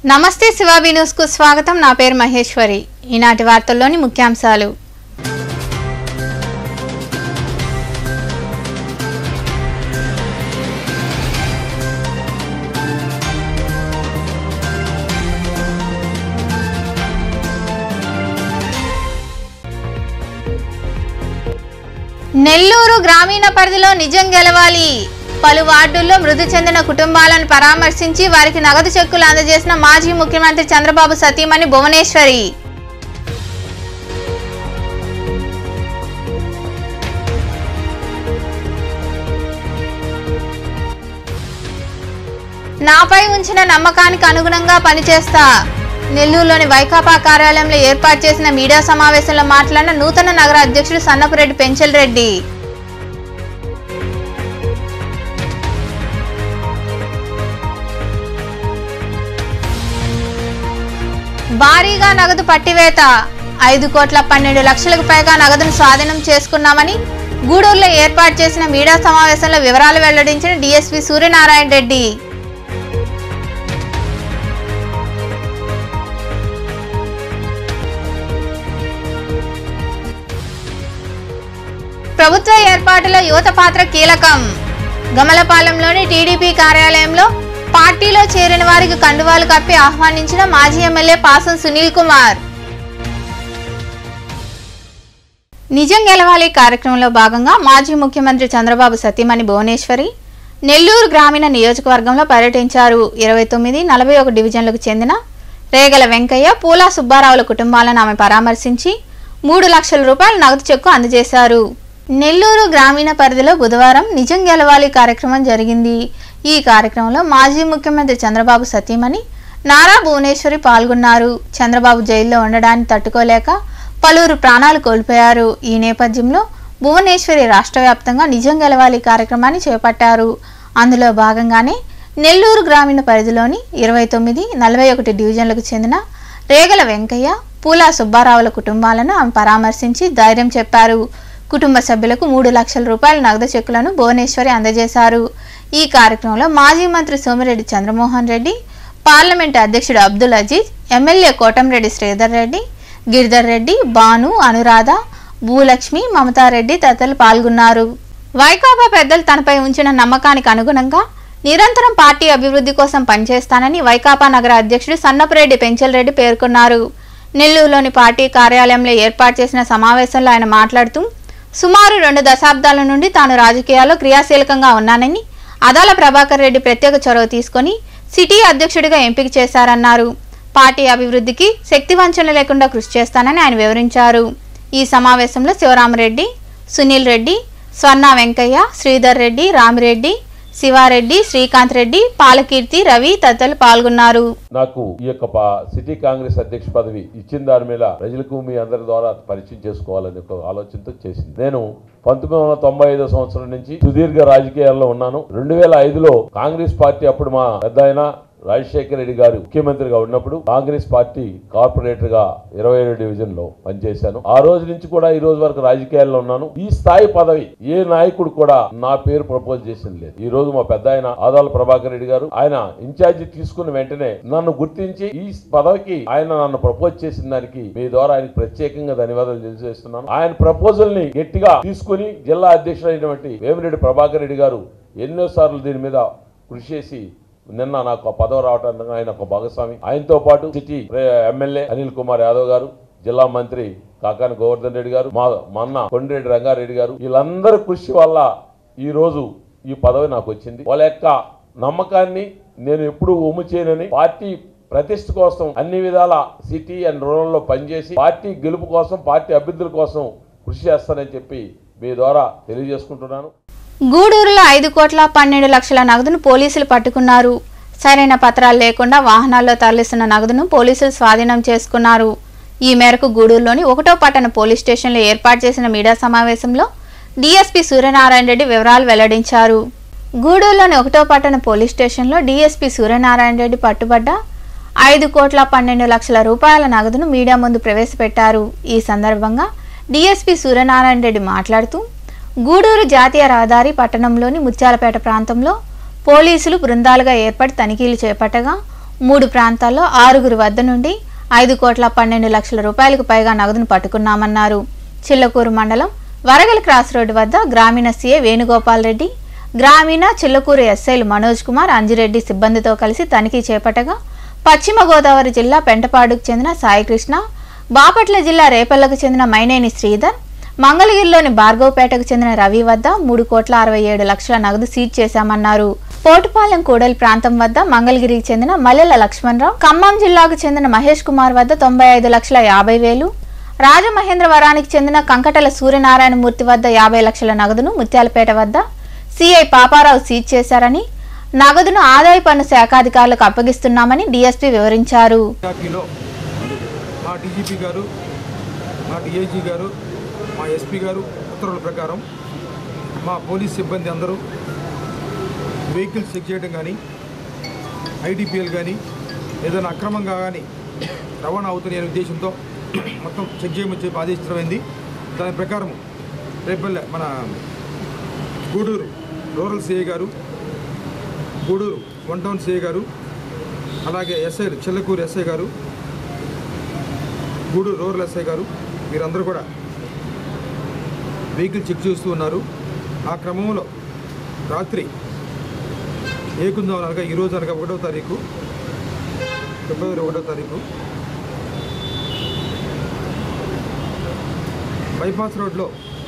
నమస్తే శివాబీ న్యూస్ కు స్వాగతం నా పేరు మహేశ్వరి ఈనాటి వార్తల్లోని ముఖ్యాంశాలు నెల్లూరు గ్రామీణ పరిధిలో నిజం గెలవాలి పలు వార్డుల్లో మృతి చెందిన కుటుంబాలను పరామర్శించి వారికి నగదు చెక్కులు అందజేసిన మాజీ ముఖ్యమంత్రి చంద్రబాబు సతీమణి భువనేశ్వరి నాపై ఉంచిన నమ్మకానికి అనుగుణంగా పనిచేస్తా నెల్లూరులోని వైకాపా కార్యాలయంలో ఏర్పాటు చేసిన మీడియా సమావేశంలో మాట్లాడిన నూతన నగర అధ్యక్షుడు సన్నపురెడ్డి పెంచల్ రెడ్డి భారీగా నగదు పట్టివేత ఐదు కోట్ల పన్నెండు లక్షలకు పైగా నగదును స్వాధీనం చేసుకున్నామని గూడూరులో ఏర్పాటు చేసిన మీడియా సమావేశంలో వివరాలు వెల్లడించిన డీఎస్పీ సూర్యనారాయణ రెడ్డి ప్రభుత్వ ఏర్పాటులో యువత పాత్ర కీలకం గమలపాలెంలోని టీడీపీ కార్యాలయంలో పార్టీలో చేరిన వారికి కండువాలు కప్పి ఆహ్వానించిన మాజీ ఎమ్మెల్యే పాసం సునీల్ కుమార్ నిజం గెలవాలి కార్యక్రమంలో భాగంగా మాజీ ముఖ్యమంత్రి చంద్రబాబు సతీమణి భువనేశ్వరి నెల్లూరు గ్రామీణ నియోజకవర్గంలో పర్యటించారు ఇరవై తొమ్మిది నలభై ఒక డివిజన్లకు చెందిన రేగల వెంకయ్య పూలా సుబ్బారావుల కుటుంబాలను ఆమె పరామర్శించి మూడు లక్షల రూపాయల నగదు చెక్కు అందజేశారు నెల్లూరు గ్రామీణ పరిధిలో బుధవారం నిజం గెలవాలి కార్యక్రమం జరిగింది ఈ కార్యక్రమంలో మాజీ ముఖ్యమంత్రి చంద్రబాబు సతీమణి నారా భువనేశ్వరి పాల్గొన్నారు చంద్రబాబు జైల్లో ఉండడాన్ని తట్టుకోలేక పలువురు ప్రాణాలు కోల్పోయారు ఈ నేపథ్యంలో భువనేశ్వరి రాష్ట్ర వ్యాప్తంగా నిజం గెలవాలి కార్యక్రమాన్ని చేపట్టారు అందులో భాగంగానే నెల్లూరు గ్రామీణ పరిధిలోని ఇరవై తొమ్మిది నలభై ఒకటి డివిజన్లకు చెందిన రేగల వెంకయ్య పూలా సుబ్బారావుల కుటుంబాలను ఆమె పరామర్శించి ధైర్యం చెప్పారు కుటుంబ సభ్యులకు మూడు లక్షల రూపాయల నగదు చెక్కులను భువనేశ్వరి అందజేశారు ఈ కార్యక్రమంలో మాజీ మంత్రి సోమిరెడ్డి చంద్రమోహన్ రెడ్డి పార్లమెంటు అధ్యక్షుడు అబ్దుల్ అజీజ్ ఎమ్మెల్యే కోటంరెడ్డి శ్రీధర్ రెడ్డి గిరిధర్ రెడ్డి భాను అనురాధ భూలక్ష్మి మమతారెడ్డి తదితరులు పాల్గొన్నారు వైకాపా పెద్దలు తనపై ఉంచిన నమ్మకానికి అనుగుణంగా నిరంతరం పార్టీ అభివృద్ధి కోసం పనిచేస్తానని వైకాపా నగర అధ్యక్షుడు సన్నపురెడ్డి పెంచలరెడ్డి పేర్కొన్నారు నెల్లూరులోని పార్టీ కార్యాలయంలో ఏర్పాటు చేసిన సమావేశంలో ఆయన మాట్లాడుతూ సుమారు రెండు దశాబ్దాల నుండి తాను రాజకీయాల్లో క్రియాశీలకంగా ఉన్నానని అదాల ప్రభాకర్ రెడ్డి ప్రత్యేక చొరవ తీసుకొని సిటీ అధ్యక్షుడిగా ఎంపిక చేశారన్నారు పార్టీ అభివృద్ధికి శక్తి వంచన లేకుండా కృషి చేస్తానని ఆయన వివరించారు ఈ సమావేశంలో శివరామరెడ్డి సునీల్ రెడ్డి స్వర్ణ వెంకయ్య శ్రీధర్ రెడ్డి రామిరెడ్డి శివారెడ్డి శ్రీకాంత్ రెడ్డి పాలకీర్తి రవి తదితరులు పాల్గొన్నారు నాకు ఈ యొక్క పా- సిటీ కాంగ్రెస్ అధ్యక్ష పదవి ఇచ్చిన దాని మీద ప్రజలకు మీ అందరి ద్వారా పరిచయం చేసుకోవాలని ఒక ఆలోచనతో చేసింది నేను పంతొమ్మిది వందల తొంభై ఐదో సంవత్సరం నుంచి సుదీర్ఘ రాజకీయాల్లో ఉన్నాను రెండు వేల ఐదులో కాంగ్రెస్ పార్టీ అప్పుడు మా పెద్ద ఆయన రాజశేఖర రెడ్డి గారు ముఖ్యమంత్రిగా ఉన్నప్పుడు కాంగ్రెస్ పార్టీ కార్పొరేటర్ గా ఇరవై ఏడు డివిజన్ లో పనిచేశాను ఆ రోజు నుంచి కూడా ఈ రోజు వరకు రాజకీయాల్లో ఉన్నాను ఈ స్థాయి పదవి ఏ నాయకుడు కూడా నా పేరు ప్రపోజ్ చేసింది లేదు ఈ రోజు మా పెద్ద ఆయన ఆదాల ప్రభాకర్ రెడ్డి గారు ఆయన ఇన్ఛార్జి తీసుకున్న వెంటనే నన్ను గుర్తించి ఈ పదవికి ఆయన నన్ను ప్రపోజ్ చేసిన దానికి మీ ద్వారా ఆయనకు ప్రత్యేకంగా ధన్యవాదాలు తెలియజేస్తున్నాను ఆయన ప్రపోజల్ ని గట్టిగా తీసుకుని జిల్లా అధ్యక్షుడైనటువంటి వేమిరెడ్డి ప్రభాకర్ రెడ్డి గారు ఎన్నో సార్లు దీని మీద కృషి చేసి నిన్న నాకు ఆ పదవి రావడానికి ఆయన ఒక భాగస్వామి ఆయనతో పాటు సిటీ ఎమ్మెల్యే అనిల్ కుమార్ యాదవ్ గారు జిల్లా మంత్రి కాకాని గోవర్ధన్ రెడ్డి గారు మా మొన్న కొండిరెడ్డి రంగారెడ్డి గారు వీళ్ళందరి కృషి వల్ల ఈ రోజు ఈ పదవి నాకు వచ్చింది వాళ్ళ యొక్క నమ్మకాన్ని నేను ఎప్పుడూ ఒమ్ము చేయనని పార్టీ ప్రతిష్ట కోసం అన్ని విధాల సిటీ అండ్ రూరల్లో పనిచేసి పార్టీ గెలుపు కోసం పార్టీ అభ్యర్థుల కోసం కృషి చేస్తానని చెప్పి మీ ద్వారా తెలియజేసుకుంటున్నాను గూడూరులో ఐదు కోట్ల పన్నెండు లక్షల నగదును పోలీసులు పట్టుకున్నారు సరైన పత్రాలు లేకుండా వాహనాల్లో తరలిస్తున్న నగదును పోలీసులు స్వాధీనం చేసుకున్నారు ఈ మేరకు గూడూరులోని ఒకటో పట్టణ పోలీస్ స్టేషన్లో ఏర్పాటు చేసిన మీడియా సమావేశంలో డీఎస్పీ సూర్యనారాయణ రెడ్డి వివరాలు వెల్లడించారు గూడూరులోని ఒకటో పట్టణ పోలీస్ స్టేషన్లో డీఎస్పీ సూర్యనారాయణ రెడ్డి పట్టుబడ్డ ఐదు కోట్ల పన్నెండు లక్షల రూపాయల నగదును మీడియా ముందు ప్రవేశపెట్టారు ఈ సందర్భంగా డీఎస్పీ సూర్యనారాయణ రెడ్డి మాట్లాడుతూ గూడూరు జాతీయ రహదారి పట్టణంలోని ముత్యాలపేట ప్రాంతంలో పోలీసులు బృందాలుగా ఏర్పడి తనిఖీలు చేపట్టగా మూడు ప్రాంతాల్లో ఆరుగురు వద్ద నుండి ఐదు కోట్ల పన్నెండు లక్షల రూపాయలకు పైగా నగదును పట్టుకున్నామన్నారు చిల్లకూరు మండలం వరగల్ క్రాస్ రోడ్డు వద్ద గ్రామీణ సీఏ వేణుగోపాల్ రెడ్డి గ్రామీణ చిల్లకూరు ఎస్ఐలు మనోజ్ కుమార్ అంజిరెడ్డి సిబ్బందితో కలిసి తనిఖీ చేపట్టగా పశ్చిమ గోదావరి జిల్లా పెంటపాడుకు చెందిన సాయికృష్ణ బాపట్ల జిల్లా రేపల్లకు చెందిన మైనేని శ్రీధర్ మంగళగిరిలోని భార్గవపేటకు చెందిన రవి వద్ద మూడు కోట్ల అరవై ఏడు లక్షల నగదు సీజ్ చేశామన్నారు పోటుపాలెం కూడలి ప్రాంతం వద్ద మంగళగిరికి చెందిన మల్లెల లక్ష్మణరావు ఖమ్మం జిల్లాకు చెందిన మహేష్ కుమార్ వద్ద తొంభై ఐదు లక్షల యాభై వేలు రాజమహేంద్రవరానికి చెందిన కంకటల సూర్యనారాయణమూర్తి వద్ద యాభై లక్షల నగదును ముత్యాలపేట వద్ద సిఐ పాపారావు సీజ్ చేశారని నగదును ఆదాయ పన్ను శాఖాధికారులకు అప్పగిస్తున్నామని డీఎస్పీ వివరించారు విశాఖలో మా డీజీపీ గారు మా డిఐజీ గారు మా ఎస్పీ గారు ఉత్తర్వుల ప్రకారం మా పోలీస్ సిబ్బంది అందరూ వెహికల్స్ చెక్ చేయడం కానీ ఐడిపిఎల్ కానీ ఏదైనా అక్రమంగా కానీ రవాణా అవుతున్నాయనే ఉద్దేశంతో మొత్తం చెక్ చేయమని చెప్పి ఆదేశించడమైంది దాని ప్రకారం రేపల్లె మన గూడూరు రూరల్ సిఐ గారు గూడూరు వన్ టౌన్ సిఐ గారు అలాగే ఎస్ఐలు చిల్లకూరు ఎస్ఐ గారు గూడూరు రూరల్ ఎస్ఐ గారు వీరందరూ కూడా వెహికల్ చెక్ చేస్తూ ఉన్నారు ఆ క్రమంలో రాత్రి ఏకుందాం అనగా ఈరోజు అనగా ఒకటో తారీఖు ఫిబ్రవరి ఒకటో తారీఖు బైపాస్ రోడ్లో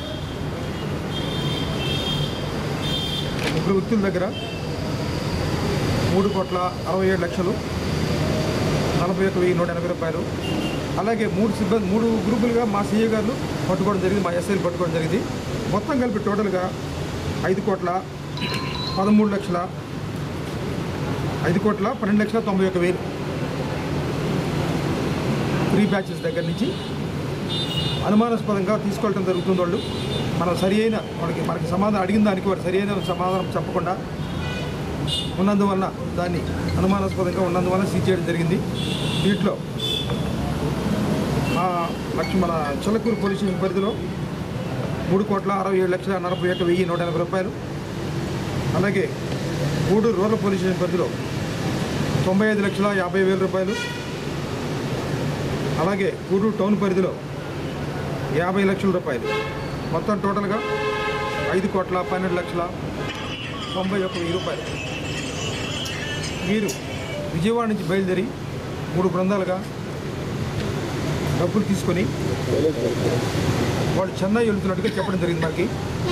ముగ్గురు వ్యక్తుల దగ్గర మూడు కోట్ల అరవై ఏడు లక్షలు నలభై ఒక వెయ్యి నూట ఎనభై రూపాయలు అలాగే మూడు సిబ్బంది మూడు గ్రూపులుగా మా సీఏ గారు పట్టుకోవడం జరిగింది మా ఎస్ఐలు పట్టుకోవడం జరిగింది మొత్తం కలిపి టోటల్గా ఐదు కోట్ల పదమూడు లక్షల ఐదు కోట్ల పన్నెండు లక్షల తొంభై ఒక వేలు త్రీ బ్యాచెస్ దగ్గర నుంచి అనుమానాస్పదంగా తీసుకెళ్ళడం జరుగుతుంది వాళ్ళు మనం సరి అయిన మనకి మనకి సమాధానం అడిగిన దానికి వారు సరి అయిన సమాధానం చెప్పకుండా ఉన్నందువలన దాన్ని అనుమానాస్పదంగా ఉన్నందువలన సీజ్ చేయడం జరిగింది దీంట్లో మా లక్ష మన చిలకూరు పోలీస్ స్టేషన్ పరిధిలో మూడు కోట్ల అరవై ఏడు లక్షల నలభై ఒక్క వెయ్యి నూట ఎనభై రూపాయలు అలాగే గూడూరు రూరల్ పోలీస్ స్టేషన్ పరిధిలో తొంభై ఐదు లక్షల యాభై వేల రూపాయలు అలాగే గూడూరు టౌన్ పరిధిలో యాభై లక్షల రూపాయలు మొత్తం టోటల్గా ఐదు కోట్ల పన్నెండు లక్షల తొంభై ఒక్క వెయ్యి రూపాయలు వీరు విజయవాడ నుంచి బయలుదేరి మూడు బృందాలుగా డబ్బులు తీసుకొని వాళ్ళు చెన్నై వెళ్తున్నట్టుగా చెప్పడం జరిగింది మనకి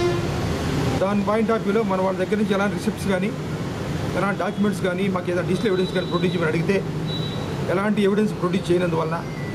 దాని పాయింట్ ఆఫ్ వ్యూలో మన వాళ్ళ దగ్గర నుంచి ఎలాంటి రిసిప్ట్స్ కానీ ఎలాంటి డాక్యుమెంట్స్ కానీ మాకు ఏదైనా డిజిటల్ ఎవిడెన్స్ కానీ ప్రొడ్యూస్ చేయమని అడిగితే ఎలాంటి ఎవిడెన్స్ ప్రొడ్యూస్ చేయనందువలన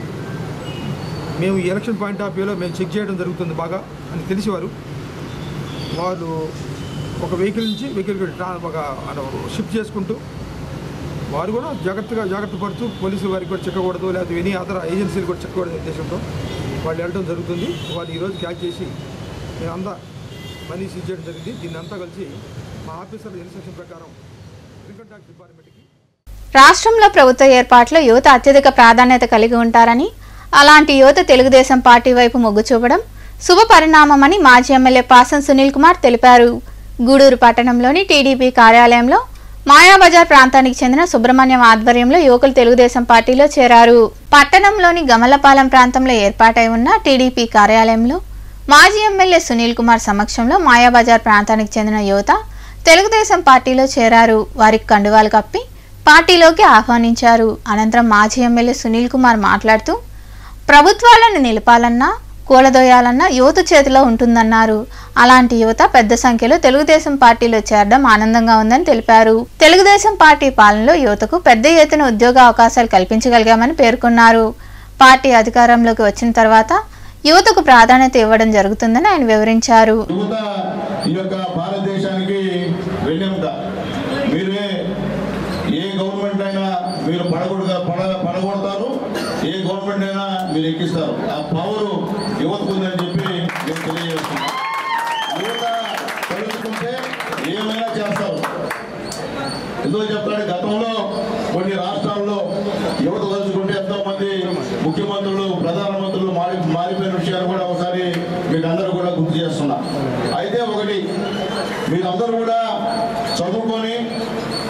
మేము ఈ ఎలక్షన్ పాయింట్ ఆఫ్ వ్యూలో మేము చెక్ చేయడం జరుగుతుంది బాగా అని తెలిసేవారు వాళ్ళు ఒక వెహికల్ నుంచి వెహికల్ ఒక షిఫ్ట్ చేసుకుంటూ వారు కూడా జాగ్రత్తగా జాగ్రత్త పడుతూ పోలీసులు వారికి కూడా చెక్కకూడదు లేకపోతే ఎనీ అదర్ ఏజెన్సీలు కూడా చెక్కకూడదు ఉద్దేశంతో వాళ్ళు వెళ్ళడం జరుగుతుంది వాళ్ళు ఈరోజు క్యాచ్ చేసి మేమంతా మనీ సీజ్ చేయడం జరిగింది దీన్ని అంతా కలిసి మా ఆఫీసర్ల ఇన్స్ట్రక్షన్ ప్రకారం ఇన్కమ్ ట్యాక్స్ డిపార్ట్మెంట్కి రాష్ట్రంలో ప్రభుత్వ ఏర్పాట్లో యువత అత్యధిక ప్రాధాన్యత కలిగి ఉంటారని అలాంటి యువత తెలుగుదేశం పార్టీ వైపు మొగ్గు చూపడం శుభ పరిణామమని మాజీ ఎమ్మెల్యే పాసం సునీల్ కుమార్ తెలిపారు గూడూరు పట్టణంలోని టీడీపీ కార్యాలయంలో మాయాబజార్ ప్రాంతానికి చెందిన సుబ్రహ్మణ్యం ఆధ్వర్యంలో యువకులు తెలుగుదేశం పార్టీలో చేరారు పట్టణంలోని గమలపాలెం ప్రాంతంలో ఏర్పాటై ఉన్న టీడీపీ కార్యాలయంలో మాజీ ఎమ్మెల్యే సునీల్ కుమార్ సమక్షంలో మాయాబజార్ ప్రాంతానికి చెందిన యువత తెలుగుదేశం పార్టీలో చేరారు వారికి కండువాలు కప్పి పార్టీలోకి ఆహ్వానించారు అనంతరం మాజీ ఎమ్మెల్యే సునీల్ కుమార్ మాట్లాడుతూ ప్రభుత్వాలను నిలపాలన్నా కూలదోయాలన్నా యువత చేతిలో ఉంటుందన్నారు అలాంటి యువత పెద్ద సంఖ్యలో తెలుగుదేశం పార్టీలో చేరడం ఆనందంగా ఉందని తెలిపారు తెలుగుదేశం పార్టీ పాలనలో యువతకు పెద్ద ఎత్తున ఉద్యోగ అవకాశాలు కల్పించగలిగామని పేర్కొన్నారు పార్టీ అధికారంలోకి వచ్చిన తర్వాత యువతకు ప్రాధాన్యత ఇవ్వడం జరుగుతుందని ఆయన వివరించారు యువత ఈ యొక్క భారతదేశానికి వెన్నెముక మీరే ఏ గవర్నమెంట్ అయినా మీరు పడగొడగా పడ పడగొడతారు ఏ గవర్నమెంట్ అయినా మీరు ఎక్కిస్తారు ఆ పవర్ యువతకు ఉందని చెప్పి నేను తెలియజేస్తున్నాను యువత తలుచుకుంటే ఏమైనా చేస్తారు ఎందుకు చెప్తాడు గతంలో కొన్ని రాష్ట్రాల్లో యువత తలుచుకుంటే ఎంతో మంది ముఖ్యమంత్రులు ప్రధానమంత్రులు మారి మారిపోయిన విషయాలు కూడా ఒకసారి మీకు అందరూ కూడా గుర్తు చేస్తున్నా అయితే ఒకటి మీరందరూ కూడా చదువుకొని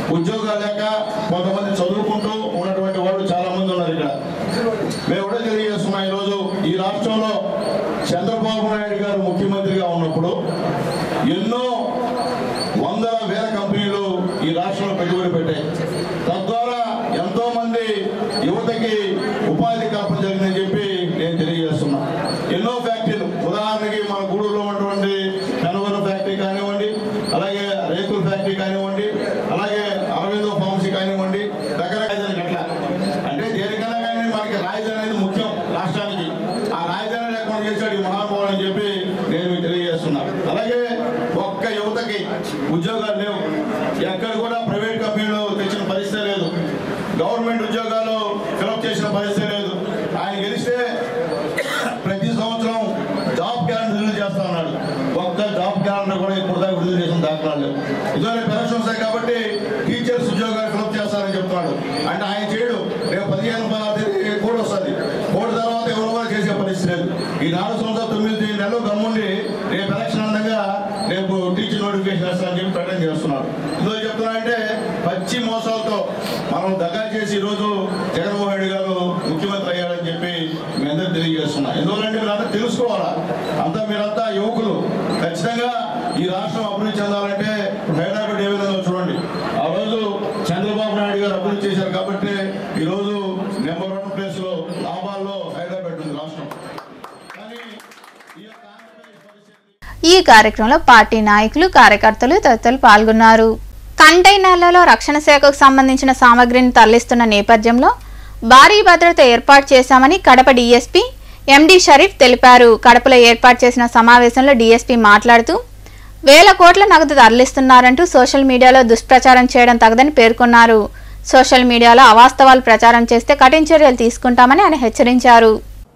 ఉద్యోగాలు లేక కొంతమంది చదువుకుంటూ ఉన్నటువంటి వాళ్ళు చాలా మంది ఉన్నారు ఇక్కడ మేము కూడా తెలియజేస్తున్నాం ఈరోజు ఈ రాష్ట్రంలో చంద్రబాబు నాయుడు గారు ముఖ్యమంత్రిగా ఉన్నప్పుడు ఎన్నో వందల వేల కంపెనీలు ఈ రాష్ట్రంలో పెట్టుబడి పెట్టాయి తద్వారా ఎంతో మంది యువతకి ఉపాధి కల్పన జరిగిందని చెప్పి నేను తెలియజేస్తున్నా ఎన్నో ఫ్యాక్టరీలు ఉదాహరణకి మన గూడూరులో ఉన్నటువంటి కనుగోలు ఫ్యాక్టరీ కానివ్వండి అలాగే రేకుల ఫ్యాక్టరీ కానివ్వండి అలాగే అరవిందో ఫార్మసీ కానివ్వండి రకరకాల అట్లా అంటే దేనికైనా కానీ మనకి రాజధాని అనేది ముఖ్యం రాష్ట్రానికి ఆ రాజధాని లేకుండా చేశాడు ఈ మహానుభావుడు అని చెప్పి నేను మీకు తెలియజేస్తున్నా అలాగే ఒక్క యువతకి ఉద్యోగాలు లేవు ఎక్కడ కూడా ప్రైవేట్ కంపెనీలు తెచ్చిన పరిస్థితి లేదు గవర్నమెంట్ ఉద్యోగాలు ఫిలప్ చేసిన పరిస్థితి లేదు ఆయన గెలిస్తే ప్రతి సంవత్సరం జాబ్ క్యాలెండర్ రిలీజ్ చేస్తా ఉన్నాడు ఒక్క జాబ్ క్యాలెండర్ కూడా ఇప్పుడు దాకా విడుదల చేసిన దాఖలాలు లేవు ఇదివరే పెన్షన్స్ కాబట్టి టీచర్స్ ఉద్యోగాలు ఫిలప్ చేస్తారని చెప్తున్నాడు అంటే ఆయన చేయడు రేపు పదిహేను తేదీ కోడ్ వస్తుంది కోడ్ తర్వాత ఎవరు కూడా చేసే పరిస్థితి లేదు ఈ నాలుగు సంవత్సరాలు తొమ్మిది నెలలు గమ్ముండి రేపు ఎలక్షన్ అందంగా రేపు టీచర్ నోటిఫికేషన్ వేస్తారని చెప్పి ప్రకటన చేస్తున్నారు ఇందులో చెప్తున్నా అంటే పచ్చి మోసాలతో మనం దగా చేసి ఈరోజు జగన్మోహన్ రెడ్డి గారు ముఖ్యమంత్రి అయ్యాడని చెప్పి మీ అందరూ తెలియజేస్తున్నా ఎందువల్లంటే మీరంతా తెలుసుకోవాలా అంతా మీరంతా యువకులు ఖచ్చితంగా ఈ రాష్ట్రం అభివృద్ధి చెందాలంటే హైదరాబాద్ ఏ విధంగా చూడండి ఆ రోజు చంద్రబాబు నాయుడు గారు అభివృద్ధి చేశారు కాబట్టి ఈ రోజు నెంబర్ వన్ ప్లేస్ లో లాభాల్లో హైదరాబాద్ ఉంది రాష్ట్రం కానీ ఈ యొక్క ఆంధ్రప్రదేశ్ పరిస్థితి ఈ కార్యక్రమంలో పార్టీ నాయకులు కార్యకర్తలు తదితరులు పాల్గొన్నారు కంటైనర్లలో రక్షణ శాఖకు సంబంధించిన సామగ్రిని తరలిస్తున్న నేపథ్యంలో భారీ భద్రత ఏర్పాటు చేశామని కడప డీఎస్పీ ఎండి షరీఫ్ తెలిపారు కడపలో ఏర్పాటు చేసిన సమావేశంలో డీఎస్పీ మాట్లాడుతూ వేల కోట్ల నగదు తరలిస్తున్నారంటూ సోషల్ మీడియాలో దుష్ప్రచారం చేయడం తగదని పేర్కొన్నారు సోషల్ మీడియాలో అవాస్తవాలు ప్రచారం చేస్తే కఠిన చర్యలు తీసుకుంటామని ఆయన హెచ్చరించారు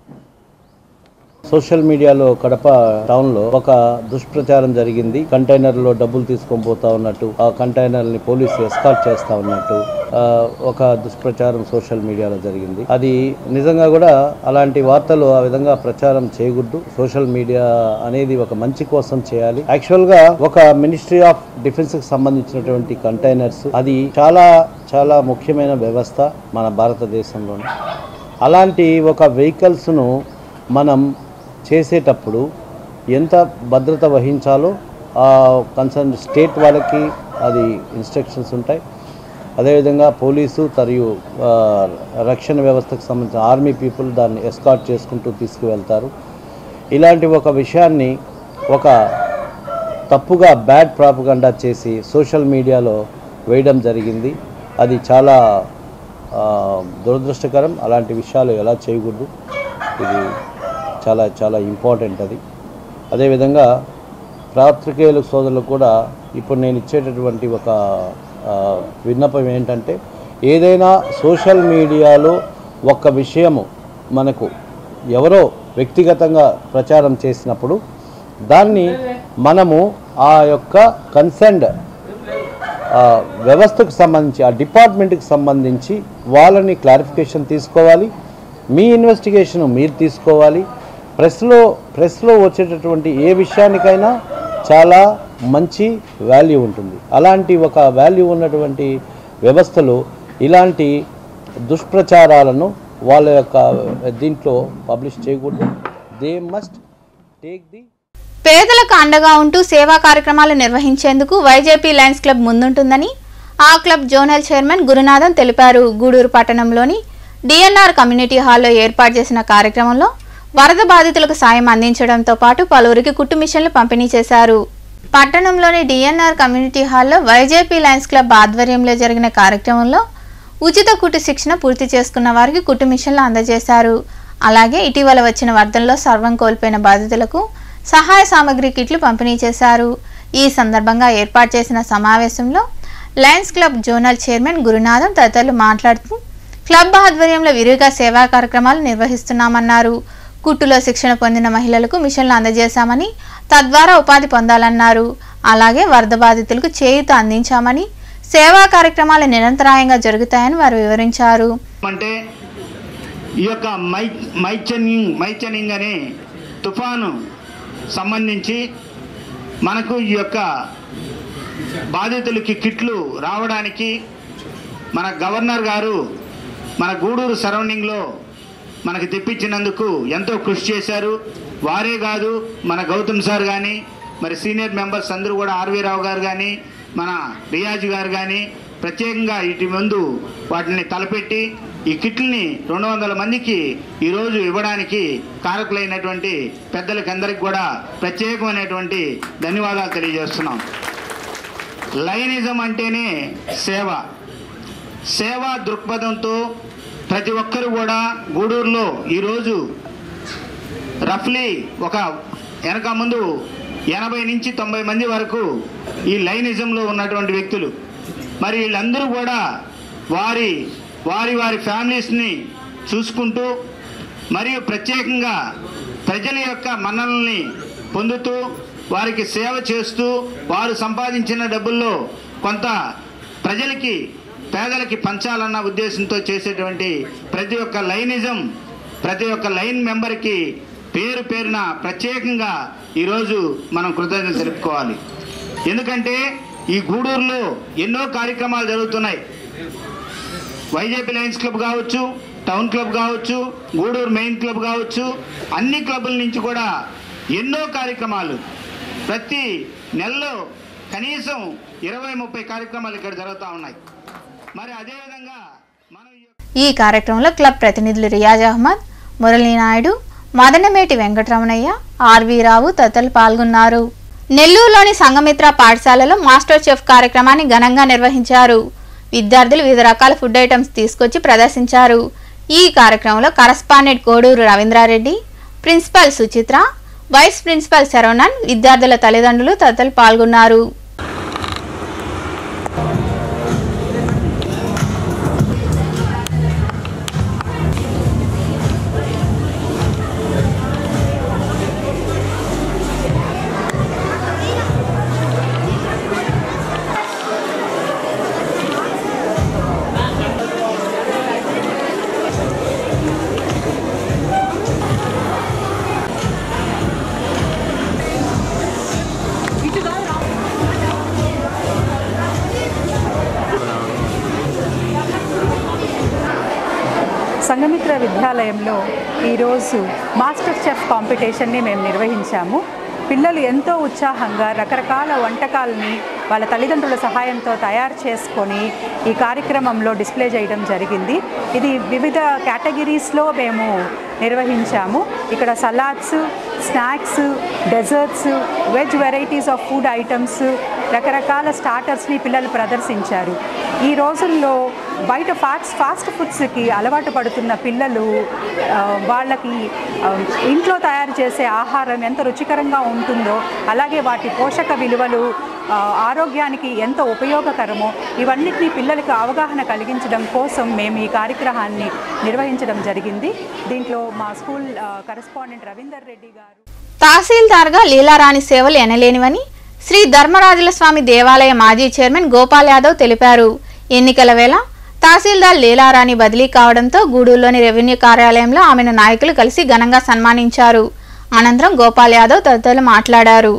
సోషల్ మీడియాలో కడప టౌన్ లో ఒక దుష్ప్రచారం జరిగింది కంటైనర్ లో డబ్బులు తీసుకొని పోతా ఉన్నట్టు ఆ కంటైనర్ ని పోలీసు ఎస్కార్ట్ చేస్తా ఉన్నట్టు ఆ, ఒక దుష్ప్రచారం సోషల్ మీడియాలో జరిగింది అది నిజంగా కూడా అలాంటి వార్తలు ఆ విధంగా ప్రచారం చేయకూడదు సోషల్ మీడియా అనేది ఒక మంచి కోసం చేయాలి యాక్చువల్ గా ఒక మినిస్ట్రీ ఆఫ్ డిఫెన్స్ కి సంబంధించినటువంటి కంటైనర్స్ అది చాలా చాలా ముఖ్యమైన వ్యవస్థ మన భారతదేశంలోనే అలాంటి ఒక వెహికల్స్ను మనం చేసేటప్పుడు ఎంత భద్రత వహించాలో ఆ కన్సర్న్ స్టేట్ వాళ్ళకి అది ఇన్స్ట్రక్షన్స్ ఉంటాయి అదేవిధంగా పోలీసు మరియు ఆ, రక్షణ వ్యవస్థకు సంబంధించిన ఆర్మీ పీపుల్ దాన్ని ఎస్కాట్ చేసుకుంటూ తీసుకువెళ్తారు ఇలాంటి ఒక విషయాన్ని ఒక తప్పుగా బ్యాడ్ ప్రాపగండా చేసి సోషల్ మీడియాలో వేయడం జరిగింది అది చాలా ఆ, దురదృష్టకరం అలాంటి విషయాలు ఎలా చేయకూడదు ఇది చాలా చాలా ఇంపార్టెంట్ అది అదేవిధంగా పాత్రికేయుల సోదరులు కూడా ఇప్పుడు నేను ఇచ్చేటటువంటి ఒక ఆ, విన్నపం ఏంటంటే ఏదైనా సోషల్ మీడియాలో ఒక విషయము మనకు ఎవరో వ్యక్తిగతంగా ప్రచారం చేసినప్పుడు దాన్ని మనము ఆ యొక్క కన్సర్న్డ్ ఆ వ్యవస్థకు సంబంధించి ఆ డిపార్ట్మెంట్కి సంబంధించి వాళ్ళని క్లారిఫికేషన్ తీసుకోవాలి మీ ఇన్వెస్టిగేషన్ మీరు తీసుకోవాలి ప్రెస్లో ప్రెస్లో వచ్చేటటువంటి ఏ విషయానికైనా చాలా మంచి వాల్యూ ఉంటుంది అలాంటి ఒక వాల్యూ ఉన్నటువంటి వ్యవస్థలో ఇలాంటి దుష్ప్రచారాలను వాళ్ళ యొక్క దీంట్లో పబ్లిష్ చేయకూడదు దే మస్ట్ టేక్ ది పేదలకు అండగా ఉంటూ సేవా కార్యక్రమాలు నిర్వహించేందుకు వైజేపీ లయన్స్ క్లబ్ ముందుంటుందని ఆ క్లబ్ జోనల్ చైర్మన్ గురునాథన్ తెలిపారు గూడూరు పట్టణంలోని డిఎన్ఆర్ కమ్యూనిటీ హాల్లో ఏర్పాటు చేసిన కార్యక్రమంలో వరద బాధితులకు సాయం అందించడంతో పాటు పలువురికి కుట్టు మిషన్లు పంపిణీ చేశారు పట్టణంలోని డిఎన్ఆర్ కమ్యూనిటీ హాల్లో వైజేపీ లయన్స్ క్లబ్ ఆధ్వర్యంలో జరిగిన కార్యక్రమంలో ఉచిత కుట్టు శిక్షణ పూర్తి చేసుకున్న వారికి కుట్టు మిషన్లు అందజేశారు అలాగే ఇటీవల వచ్చిన వరదల్లో సర్వం కోల్పోయిన బాధితులకు సహాయ సామగ్రి కిట్లు పంపిణీ చేశారు ఈ సందర్భంగా ఏర్పాటు చేసిన సమావేశంలో Lions Club zonal chairman Gurunatham తదితరులు మాట్లాడుతూ క్లబ్ ఆధ్వర్యంలో విరివిగా సేవా కార్యక్రమాలు నిర్వహిస్తున్నామన్నారు కుట్టులో శిక్షణ పొందిన మహిళలకు మిషన్లు అందజేశామని తద్వారా ఉపాధి పొందాలన్నారు అలాగే వరద బాధితులకు చేయూత అందించామని సేవా కార్యక్రమాలు నిరంతరాయంగా జరుగుతాయని వారు వివరించారు అంటే ఈ యొక్క మై మైచనింగ్ మైచనింగ్ అనే తుఫాను సంబంధించి మనకు ఈ యొక్క బాధితులకి కిట్లు రావడానికి మన గవర్నర్ గారు మన గూడూరు సరౌండింగ్లో మనకు తెప్పించినందుకు ఎంతో కృషి చేశారు వారే కాదు మన గౌతమ్ సార్ కానీ మరి సీనియర్ మెంబర్స్ అందరూ కూడా ఆర్వీ రావు గారు కానీ మన రియాజ్ గారు కానీ ప్రత్యేకంగా ఇటు ముందు వాటిని తలపెట్టి ఈ కిట్లని రెండు వందల మందికి ఈరోజు ఇవ్వడానికి కారకులైనటువంటి పెద్దలకి అందరికి కూడా ప్రత్యేకమైనటువంటి ధన్యవాదాలు తెలియజేస్తున్నాం లైనిజం అంటేనే సేవ సేవా దృక్పథంతో ప్రతి ఒక్కరు కూడా గూడూరులో ఈరోజు రఫ్లీ ఒక వెనక ముందు ఎనభై నుంచి తొంభై మంది వరకు ఈ లైనిజంలో ఉన్నటువంటి వ్యక్తులు మరి వీళ్ళందరూ కూడా వారి వారి వారి ఫ్యామిలీస్ని చూసుకుంటూ మరియు ప్రత్యేకంగా ప్రజల యొక్క మన్ననల్ని పొందుతూ వారికి సేవ చేస్తూ వారు సంపాదించిన డబ్బుల్లో కొంత ప్రజలకి పేదలకి పంచాలన్న ఉద్దేశంతో చేసేటువంటి ప్రతి ఒక్క లైనిజం ప్రతి ఒక్క లైన్ మెంబర్కి పేరు పేరున ప్రత్యేకంగా ఈరోజు మనం కృతజ్ఞత తెలుపుకోవాలి ఎందుకంటే ఈ గూడూరులో ఎన్నో కార్యక్రమాలు జరుగుతున్నాయి వైజేపీ లయన్స్ క్లబ్ కావచ్చు టౌన్ క్లబ్ కావచ్చు గూడూరు మెయిన్ క్లబ్ కావచ్చు అన్ని క్లబ్బుల నుంచి కూడా ఎన్నో కార్యక్రమాలు ప్రతి నెలలో కనీసం ఇరవై ముప్పై కార్యక్రమాలు ఇక్కడ జరుగుతూ ఉన్నాయి మరి అదేవిధంగా మనం ఈ యొక్క- ఈ కార్యక్రమంలో క్లబ్ ప్రతినిధులు రియాజ్ అహ్మద్ మురళీనాయుడు మదనమేటి వెంకటరమణయ్య ఆర్వి రావు తదితరులు పాల్గొన్నారు నెల్లూరులోని సంఘమిత్ర పాఠశాలలో మాస్టర్ చెఫ్ కార్యక్రమాన్ని ఘనంగా నిర్వహించారు విద్యార్థులు వివిధ రకాల ఫుడ్ ఐటమ్స్ తీసుకొచ్చి ప్రదర్శించారు ఈ కార్యక్రమంలో correspondent Koduru Ravindrareddy principal Suchitra vice principal Saravanan విద్యార్థుల తల్లిదండ్రులు తదితరులు పాల్గొన్నారు సంఘమిత్ర విద్యాలయంలో ఈరోజు మాస్టర్ చెఫ్ కాంపిటీషన్ని మేము నిర్వహించాము పిల్లలు ఎంతో ఉత్సాహంగా రకరకాల వంటకాలని వాళ్ళ తల్లిదండ్రుల సహాయంతో తయారు చేసుకొని ఈ కార్యక్రమంలో డిస్ప్లే చేయడం జరిగింది ఇది వివిధ కేటగిరీస్లో మేము నిర్వహించాము ఇక్కడ salads snacks desserts veg varieties of food items రకరకాల స్టార్టర్స్ని పిల్లలు ప్రదర్శించారు ఈ రోజుల్లో బయట ఫాస్ట్ ఫాస్ట్ ఫుడ్స్కి అలవాటు పడుతున్న పిల్లలు ఆ, వాళ్ళకి ఆ, ఇంట్లో తయారు చేసే ఆహారం ఎంత రుచికరంగా ఉంటుందో అలాగే వాటి పోషక విలువలు ఆ, ఆరోగ్యానికి ఎంత ఉపయోగకరమో ఇవన్నిటినీ పిల్లలకు అవగాహన కలిగించడం కోసం మేము ఈ కార్యక్రమాన్ని నిర్వహించడం జరిగింది దీంట్లో మా స్కూల్ కరెస్పాండెంట్ రవీందర్ రెడ్డి గారు తహసీల్దార్గా లీలారాణి సేవలు ఎనలేనివని శ్రీ ధర్మరాజుల స్వామి దేవాలయ మాజీ చైర్మన్ గోపాల్ యాదవ్ తెలిపారు ఎన్నికల వేళ తహసీల్దార్ లీలారాణి బదిలీ కావడంతో గూడూరులోని రెవెన్యూ కార్యాలయంలో ఆమెను నాయకులు కలిసి ఘనంగా సన్మానించారు అనంతరం గోపాల్ యాదవ్ తదితరులు మాట్లాడారు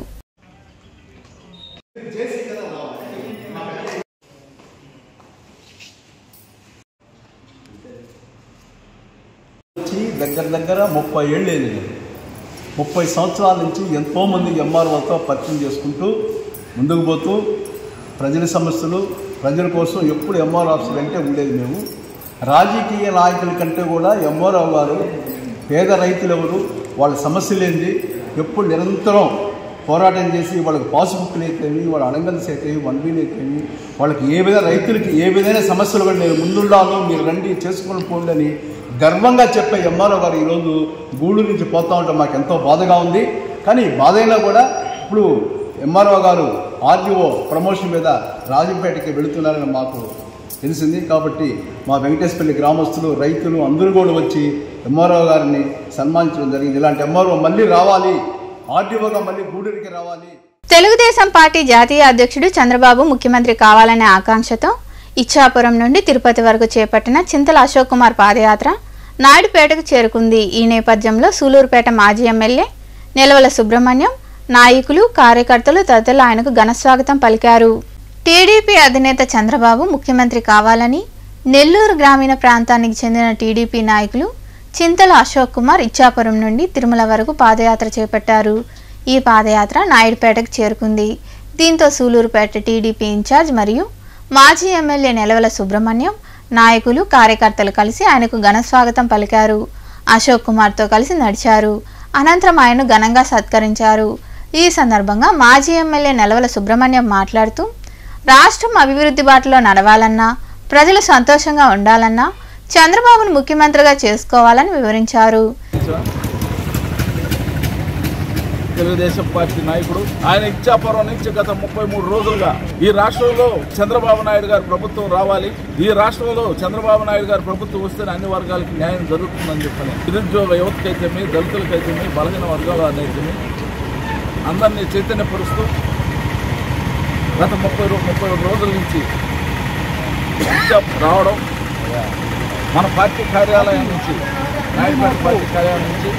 వచ్చి దగ్గర దగ్గర ముప్పై ఏళ్ళు అయింది ముప్పై సంవత్సరాల నుంచి ఎంతోమంది ఎంఆర్ఓతో పరిచయం చేసుకుంటూ ముందుకు పోతూ ప్రజల సమస్యలు ప్రజల కోసం ఎప్పుడు ఎంఆర్ ఆఫీస్ వెంటే ఉండేది మేము రాజకీయ నాయకుల కంటే కూడా ఎంఆర్ఓ గారు పేద రైతులు ఎవరు వాళ్ళ సమస్యలు ఏంది ఎప్పుడు నిరంతరం పోరాటం చేసి వాళ్ళకి పాస్బుక్లు అయితేవి వాళ్ళ అనంగల్స్ అయితేవి వన్ వీల్ అయితేవి వాళ్ళకి ఏ విధంగా రైతులకి ఏ విధమైన సమస్యలు కూడా నేను ముందుండాలో మీరు రండి చేసుకొని పోండి అని గర్వంగా చెప్పే ఎంఆర్ఓ గారు ఈరోజు గూడూరు నుంచి పోతా ఉంటే మాకు ఎంతో బాధగా ఉంది కానీ బాధ అయినా కూడా ఇప్పుడు ఎంఆర్ఓ గారు ఆర్డీఓ ప్రమోషన్ మీద రాజంపేటకి వెళుతున్నారని మాకు తెలిసింది కాబట్టి మా వెంకటేశ్వరపల్లి గ్రామస్తులు రైతులు అందరూ కూడా వచ్చి ఎంఆర్ఓ గారిని సన్మానించడం జరిగింది ఇలాంటి ఎంఆర్ఓ మళ్ళీ రావాలి ఆర్డీఓగా మళ్ళీ గూడూరికి రావాలి తెలుగుదేశం పార్టీ జాతీయ అధ్యక్షుడు చంద్రబాబు ముఖ్యమంత్రి కావాలనే ఆకాంక్షతో ఇచ్చాపురం నుండి తిరుపతి వరకు చేపట్టిన చింతల అశోక్ కుమార్ పాదయాత్ర నాయుడుపేటకు చేరుకుంది ఈ నేపథ్యంలో సూలూరుపేట మాజీ ఎమ్మెల్యే నిలవల సుబ్రహ్మణ్యం నాయకులు కార్యకర్తలు తదితరులు ఆయనకు ఘనస్వాగతం పలికారు టీడీపీ అధినేత చంద్రబాబు ముఖ్యమంత్రి కావాలని నెల్లూరు గ్రామీణ ప్రాంతానికి చెందిన టీడీపీ నాయకులు చింతల అశోక్ కుమార్ ఇచ్చాపురం నుండి తిరుమల వరకు పాదయాత్ర చేపట్టారు ఈ పాదయాత్ర నాయుడుపేటకు చేరుకుంది దీంతో సూలూరుపేట టీడీపీ ఇన్ఛార్జ్ మరియు మాజీ ఎమ్మెల్యే నెలవల సుబ్రహ్మణ్యం నాయకులు కార్యకర్తలు కలిసి ఆయనకు ఘన స్వాగతం పలికారు అశోక్ కుమార్తో కలిసి నడిచారు అనంతరం ఆయన్ను ఘనంగా సత్కరించారు ఈ సందర్భంగా మాజీ ఎమ్మెల్యే నెలవల సుబ్రహ్మణ్యం మాట్లాడుతూ రాష్ట్రం అభివృద్ధి బాటలో నడవాలన్నా ప్రజలు సంతోషంగా ఉండాలన్నా చంద్రబాబును ముఖ్యమంత్రిగా చేసుకోవాలని వివరించారు తెలుగుదేశం పార్టీ నాయకుడు ఆయన ఇచ్చాపురం నుంచి గత ముప్పై మూడు రోజులుగా ఈ రాష్ట్రంలో చంద్రబాబు నాయుడు గారి ప్రభుత్వం రావాలి ఈ రాష్ట్రంలో చంద్రబాబు నాయుడు గారి ప్రభుత్వం వస్తేనే అన్ని వర్గాలకి న్యాయం జరుగుతుందని చెప్పని నిరుద్యోగ యువతకైతేమి దళితులకైతేమి బలహీన వర్గాల అయితేమి అందరినీ చైతన్యపరుస్తూ గత ముప్పై రో- ముప్పై రెండు రోజుల నుంచి ఇచ్చాపురం రావడం మన పార్టీ కార్యాలయం నుంచి నాయుడుపేట పార్టీ కార్యాలయం నుంచి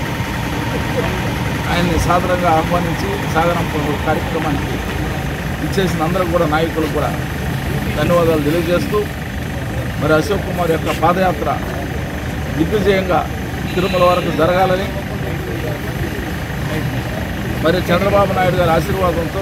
ఆయన్ని సాదరంగా ఆహ్వానించి సాగరంప కార్యక్రమానికి ఇచ్చేసిన అందరూ కూడా నాయకులకు కూడా ధన్యవాదాలు తెలియజేస్తూ మరి అశోక్ కుమార్ యొక్క పాదయాత్ర దిగ్విజయంగా తిరుమల వరకు జరగాలని మరి చంద్రబాబు నాయుడు గారి ఆశీర్వాదంతో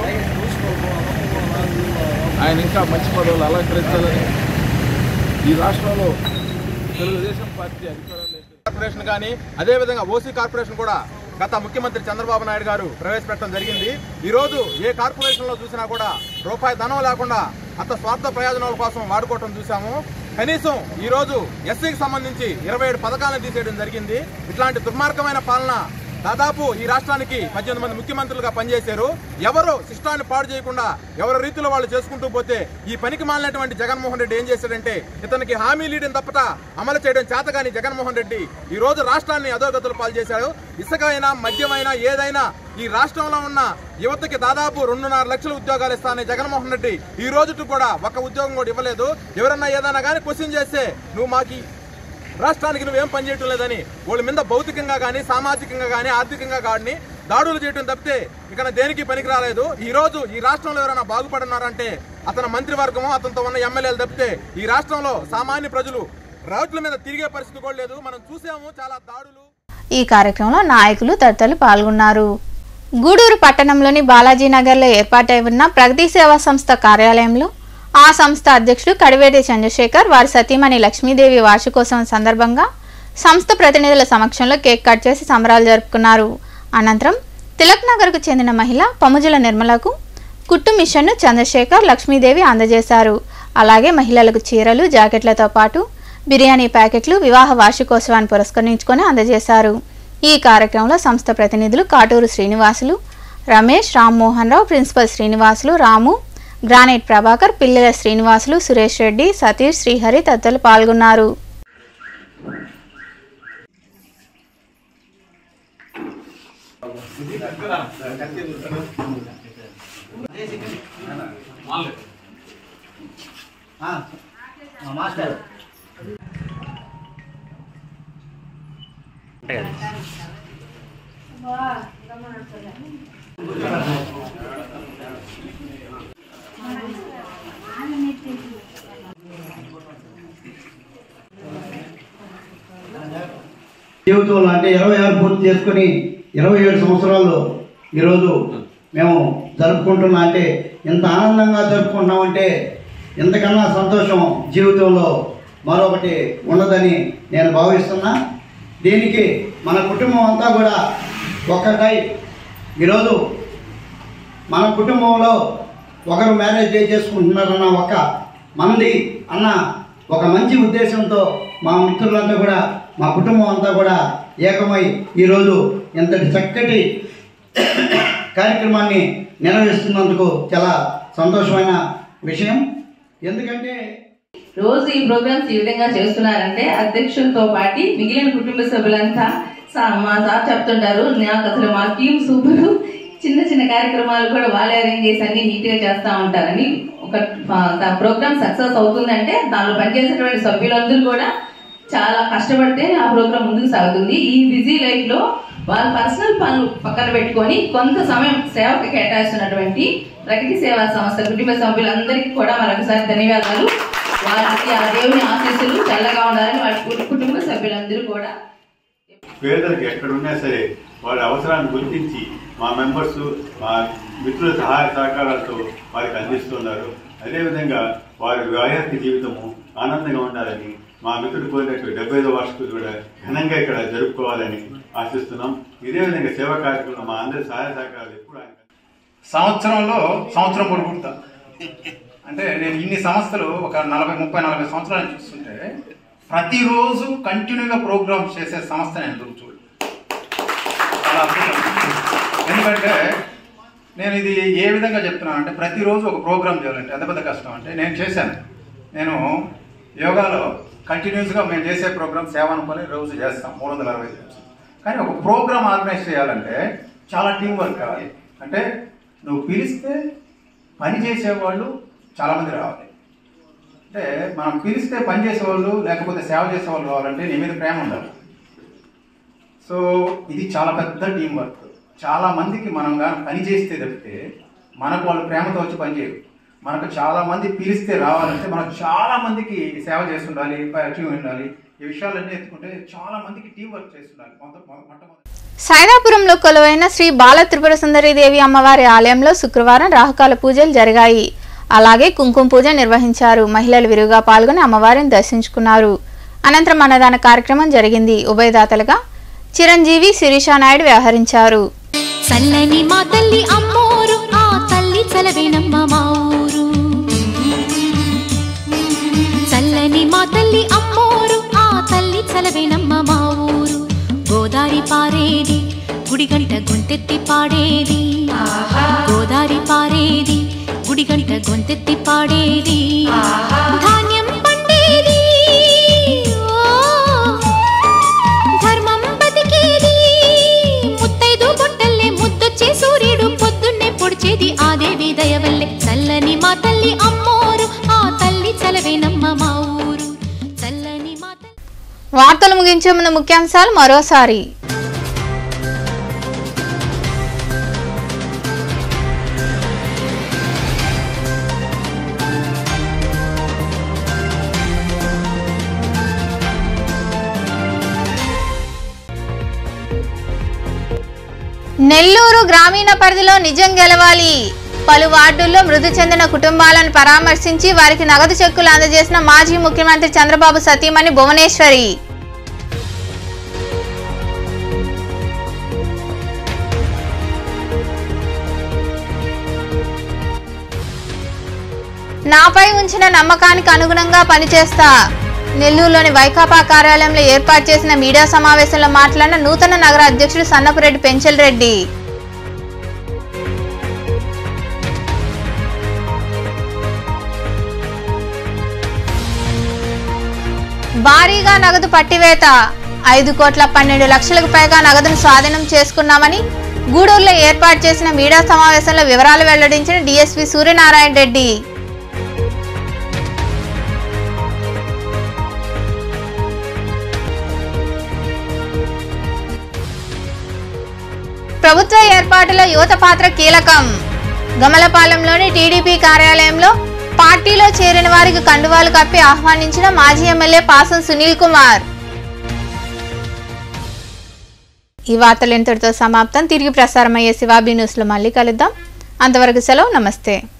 ఆయన ఇంకా మంచి పదవులు అలంకరించాలని ఈ రాష్ట్రంలో తెలుగుదేశం పార్టీ అధికారంలో కార్పొరేషన్ కానీ అదేవిధంగా ఓసీ కార్పొరేషన్ కూడా గత ముఖ్యమంత్రి చంద్రబాబు నాయుడు గారు ప్రవేశపెట్టడం జరిగింది ఈ రోజు ఏ కార్పొరేషన్ లో చూసినా కూడా రూపాయి ధనం లేకుండా అంత స్వార్థ ప్రయోజనాల కోసం వాడుకోవటం చూసాము కనీసం ఈ రోజు ఎస్సీకి సంబంధించి ఇరవై ఏడు పథకాలను తీసేయడం జరిగింది ఇట్లాంటి దుర్మార్గమైన పాలన దాదాపు ఈ రాష్ట్రానికి పద్దెనిమిది మంది ముఖ్యమంత్రులుగా పనిచేశారు ఎవరు శిష్టాన్ని పాడు చేయకుండా ఎవరి రీతిలో వాళ్ళు చేసుకుంటూ పోతే ఈ పనికి మాలినటువంటి జగన్మోహన్ రెడ్డి ఏం చేశాడంటే ఇతనికి హామీ లీడని తప్పట అమలు చేయడం చేతగాని జగన్మోహన్ రెడ్డి ఈ రోజు రాష్ట్రాన్ని అధోగతులు పాలు చేశాడు ఇసుక అయినా మద్యమైనా ఏదైనా ఈ రాష్ట్రంలో ఉన్న యువతకి దాదాపు రెండున్నర లక్షల ఉద్యోగాలు ఇస్తానని జగన్మోహన్ రెడ్డి ఈ రోజుకి కూడా ఒక ఉద్యోగం కూడా ఇవ్వలేదు ఎవరన్నా ఏదైనా కానీ క్వశ్చన్ చేస్తే నువ్వు మాకి రాష్ట్రానికి నువ్వేం పనిచేయటం లేదని వాళ్ళ మీద భౌతికంగా కానీ సామాజికంగా కానీ ఆర్థికంగా కానీ దాడులు చేయడం తప్పితే ఇక దేనికి పనికి రాలేదు ఈ రోజు ఈ రాష్ట్రంలో ఎవరైనా బాగుపడున్నారంటే అతని మంత్రివర్గము అతనితో ఉన్న ఎమ్మెల్యేలు తప్పితే ఈ రాష్ట్రంలో సామాన్య ప్రజలు రోడ్ల మీద తిరిగే పరిస్థితి కూడా లేదు మనం చూసాము చాలా దాడులు ఈ కార్యక్రమంలో నాయకులు తదితరులు పాల్గొన్నారు గూడూరు పట్టణంలోని బాలాజీ నగర్లో ఏర్పాటై ఉన్న ప్రగతి సేవా సంస్థ కార్యాలయంలో ఆ సంస్థ అధ్యక్షుడు కడివేటి చంద్రశేఖర్ వారి సతీమణి లక్ష్మీదేవి వార్షికోత్సవం సందర్భంగా సంస్థ ప్రతినిధుల సమక్షంలో కేక్ కట్ చేసి సంబరాలు జరుపుకున్నారు అనంతరం తిలక్ నగర్కు చెందిన మహిళ పముజుల నిర్మలకు కుట్టు మిషన్ను చంద్రశేఖర్ లక్ష్మీదేవి అందజేశారు అలాగే మహిళలకు చీరలు జాకెట్లతో పాటు బిర్యానీ ప్యాకెట్లు వివాహ వార్షికోత్సవాన్ని పురస్కరించుకొని అందజేశారు ఈ కార్యక్రమంలో సంస్థ ప్రతినిధులు కాటూరు శ్రీనివాసులు రమేష్ రామ్మోహన్ రావు ప్రిన్సిపల్ శ్రీనివాసులు రాము గ్రానైట్ ప్రభాకర్ పిల్లల శ్రీనివాసులు సురేష్ రెడ్డి సతీష్ శ్రీహరి తదితరులు పాల్గొన్నారు జీవితంలో అంటే ఇరవై ఆరు పూర్తి చేసుకుని ఇరవై ఏడు సంవత్సరాల్లో ఈరోజు మేము జరుపుకుంటున్నా అంటే ఇంత ఆనందంగా జరుపుకుంటున్నామంటే ఇంతకన్నా సంతోషం జీవితంలో మరొకటి ఉండదని నేను భావిస్తున్నా దీనికి మన కుటుంబం అంతా కూడా ఒక్కటై ఈరోజు మన కుటుంబంలో ఒకరు మ్యారేజ్ డే చేసుకుంటున్నారన్న ఒక మంది అన్న ఒక మంచి ఉద్దేశంతో మా మిత్రులంతా కూడా మా కుటుంబం అంతా కూడా ఏకమై ఈరోజు ఇంతటి చక్కటి కార్యక్రమాన్ని నిర్వహిస్తున్నందుకు చాలా సంతోషమైన విషయం ఎందుకంటే రోజు ఈ ప్రోగ్రామ్స్ ఈ విధంగా చేస్తున్నారంటే అధ్యక్షులతో పాటు మిగిలిన కుటుంబ సభ్యులంతా సా- మా సార్ చెప్తుంటారు నాకు అసలు మా టీం సూపర్ చిన్న చిన్న కార్యక్రమాలు కూడా వాళ్ళే అరేంజ్ చేసి అన్ని నీట్ గా చేస్తా ఉంటారని ఒక ప్రోగ్రామ్ సక్సెస్ అవుతుందంటే దానిలో పనిచేసేటువంటి సభ్యులందరూ కూడా చాలా కష్టపడితే ఆ ప్రోగ్రామ్ ముందుకు సాగుతుంది ఈ బిజీ లైఫ్ లో వాళ్ళ పర్సనల్ పనులు పక్కన పెట్టుకొని కొంత సమయం సేవకు కేటాయిస్తున్నటువంటి ప్రగతి సేవా సంస్థ కుటుంబ సభ్యులందరికీ కూడా మరొకసారి ధన్యవాదాలు వారికి ఆ దేవుని ఆశీస్సులు చల్లగా ఉండాలని వారి కు- కుటుంబ సభ్యులందరూ కూడా పేదలకు ఎక్కడున్నా సరే వాళ్ళ అవసరాన్ని గుర్తించి మా మెంబర్స్ మా మిత్రుల సహాయ సహకారాలతో వారికి అందిస్తున్నారు అదేవిధంగా వారి వైయక్తిక జీవితము ఆనందంగా ఉండాలని మా మిత్రుడు కోరినట్టు డెబ్బై ఐదో వార్షికలు కూడా ఘనంగా ఇక్కడ జరుపుకోవాలని ఆశిస్తున్నాం ఇదే విధంగా సేవా కార్యక్రమంలో మా అందరి సహాయ సహకారాలు ఎప్పుడు ఆయన సంవత్సరంలో సంవత్సరం పొడుగుతా అంటే నేను ఇన్ని సంస్థలు ఒక నలభై ముప్పై నలభై సంవత్సరాలు చూస్తుంటే ప్రతిరోజు కంటిన్యూగా ప్రోగ్రామ్స్ చేసే సంస్థ నేను ఎదురు చూడు చాలా అద్భుతం ఎందుకంటే నేను ఇది ఏ విధంగా చెప్తున్నాను అంటే ప్రతిరోజు ఒక ప్రోగ్రామ్ చేయాలంటే ఎంత పెద్ద కష్టం అంటే నేను చేశాను నేను యోగాలో కంటిన్యూస్గా మేము చేసే ప్రోగ్రామ్ సేవ అనుకొని రోజు చేస్తాం మూడు వందల అరవై ఐదు రోజులు. కానీ ఒక ప్రోగ్రామ్ ఆర్గనైజ్ చేయాలంటే చాలా టీం వర్క్ కావాలి అంటే నువ్వు పిలిస్తే పని చేసేవాళ్ళు చాలామంది రావాలి అంటే మనం పిలిస్తే పని చేసేవాళ్ళు లేకపోతే సేవ చేసేవాళ్ళు రావాలంటే నీ మీద ప్రేమ ఉండాలి సో ఇది చాలా పెద్ద టీం వర్క్ చాలా మందికి మనం కానీ పని చేస్తే తప్పితే మనకు వాళ్ళు ప్రేమతో వచ్చి పని చేయరు మనకు చాలా మంది పిలిస్తే రావాలంటే మనకు చాలా మందికి సేవ చేస్తుండాలి అచీవ్ ఉండాలి ఈ విషయాలన్నీ ఎత్తుకుంటే చాలా మందికి టీం వర్క్ చేస్తుండాలి మొత్తం మొట్టమొదటి సైదాపురంలో కొలువైన శ్రీ బాల త్రిపుర సుందరీదేవి అమ్మవారి ఆలయంలో శుక్రవారం రాహుకాల పూజలు జరిగాయి అలాగే కుంకుమ పూజ నిర్వహించారు మహిళలు విరివిగా పాల్గొని అమ్మవారిని దర్శించుకున్నారు అనంతరం అన్నదాన కార్యక్రమం జరిగింది ఉభయదాతలుగా చిరంజీవి శిరీష నాయుడు వ్యవహరించారు చల్లని మా తల్లి అమ్మోరు ఆ తల్లి చలవేనమ్మ మా ఊరు చల్లని మా తల్లి అమ్మోరు ఆ తల్లి చలవేనమ్మ మా ఊరు గోదారి పారేది గుడిగంట గొంతెత్తి పాడేది గోదారి పారేది గుడిగంట గొంతెత్తి పాడేది ధాన్యం పండేది ఓ ధర్మం బతికేది ముత్తైదు బొట్టల్లే ముద్దొచ్చే సూర్యుడు పొద్దున్నే పొడిచేది ఆ దేవి దయవల్లే చల్లని మా తల్లి అమ్మోరు ఆ తల్లి చలవేనమ్మ మా ఊరు చల్లని మా తల్లి వార్తలు ముగించే ముందు ముఖ్యాంశాలు మరోసారి నెల్లూరు గ్రామీణ పరిధిలో నిజం గెలవాలి పలు వార్డుల్లో మృతి చెందిన కుటుంబాలను పరామర్శించి వారికి నగదు చెక్కులు అందజేసిన మాజీ ముఖ్యమంత్రి చంద్రబాబు సతీమణి భువనేశ్వరి నాపై ఉంచిన నమ్మకానికి అనుగుణంగా పనిచేస్తా నెల్లూరులోని వైకాపా కార్యాలయంలో ఏర్పాటు చేసిన మీడియా సమావేశంలో మాట్లాడిన నూతన నగర అధ్యక్షుడు సన్నపురెడ్డి పెంచల్ రెడ్డి భారీగా నగదు పట్టివేత ఐదు కోట్ల పన్నెండు లక్షలకు పైగా నగదును స్వాధీనం చేసుకున్నామని గూడూరులో ఏర్పాటు చేసిన మీడియా సమావేశంలో వివరాలు వెల్లడించిన డీఎస్పీ సూర్యనారాయణ రెడ్డి ప్రభుత్వ ఏర్పాటులో యువత పాత్ర కీలకం గమలపాలెంలోని టీడీపీ కార్యాలయంలో పార్టీలో చేరిన వారికి కండువాలు కప్పి ఆహ్వానించిన మాజీ ఎమ్మెల్యే పాసం సునీల్ కుమార్ ఈ వార్తలు ఇంతటితో సమాప్తం తిరిగి ప్రసారమయ్యే శివాబీ న్యూస్లో మళ్ళీ కలుద్దాం అంతవరకు సెలవు నమస్తే